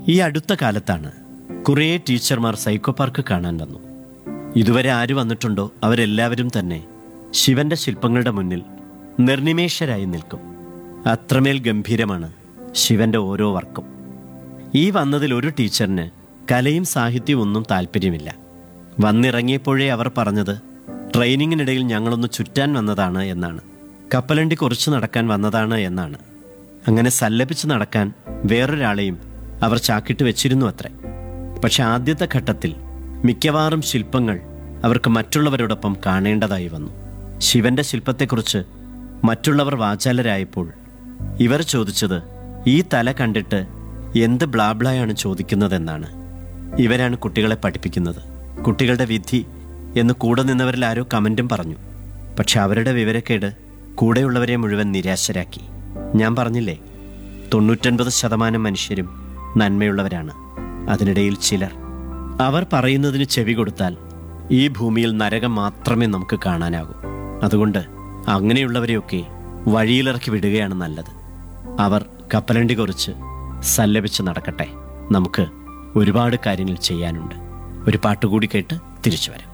ഈ അടുത്ത കാലത്താണ് കുറേ ടീച്ചർമാർ സൈക്കോ പാർക്ക് കാണാൻ വന്നു ഇതുവരെ ആര് വന്നിട്ടുണ്ടോ അവരെല്ലാവരും തന്നെ ശിവന്റെ ശില്പങ്ങളുടെ മുന്നിൽ നിർനിമേഷരായി നിൽക്കും അത്രമേൽ ഗംഭീരമാണ് ശിവന്റെ ഓരോ വർക്കും ഈ വന്നതിൽ ഒരു ടീച്ചറിന് കലയും സാഹിത്യവും ഒന്നും താല്പര്യമില്ല വന്നിറങ്ങിയപ്പോഴേ അവർ പറഞ്ഞത് ട്രെയിനിങ്ങിനിടയിൽ ഞങ്ങളൊന്ന് ചുറ്റാൻ വന്നതാണ് എന്നാണ് കപ്പലണ്ടി കുറച്ച് നടക്കാൻ വന്നതാണ് എന്നാണ് അങ്ങനെ സല്ലപിച്ച് നടക്കാൻ വേറൊരാളെയും അവർ ചാക്കിട്ട് വെച്ചിരുന്നു അത്രേ പക്ഷെ ആദ്യത്തെ ഘട്ടത്തിൽ മിക്കവാറും ശില്പങ്ങൾ അവർക്ക് മറ്റുള്ളവരോടൊപ്പം കാണേണ്ടതായി വന്നു ശിവന്റെ ശില്പത്തെക്കുറിച്ച് മറ്റുള്ളവർ വാചാലരായപ്പോൾ ഇവർ ചോദിച്ചത് ഈ തല കണ്ടിട്ട് എന്ത് ബ്ലാബ്ലായാണ് ചോദിക്കുന്നതെന്നാണ് ഇവരാണ് കുട്ടികളെ പഠിപ്പിക്കുന്നത് കുട്ടികളുടെ വിധി എന്ന് കൂടെ നിന്നവരിൽ ആരോ കമൻറ്റും പറഞ്ഞു പക്ഷെ അവരുടെ വിവരക്കേട് കൂടെയുള്ളവരെ മുഴുവൻ നിരാശരാക്കി ഞാൻ പറഞ്ഞില്ലേ തൊണ്ണൂറ്റൊൻപത് ശതമാനം മനുഷ്യരും നന്മയുള്ളവരാണ് അതിനിടയിൽ ചിലർ അവർ പറയുന്നതിന് ചെവി കൊടുത്താൽ ഈ ഭൂമിയിൽ നരകം മാത്രമേ നമുക്ക് കാണാനാകൂ അതുകൊണ്ട് അങ്ങനെയുള്ളവരെയൊക്കെ വഴിയിലിറക്കി വിടുകയാണ് നല്ലത് അവർ കപ്പലണ്ടി കുറിച്ച് സല്ലപിച്ച് നടക്കട്ടെ നമുക്ക് ഒരുപാട് കാര്യങ്ങൾ ചെയ്യാനുണ്ട് ഒരു പാട്ടുകൂടി കേട്ട് തിരിച്ചു വരാം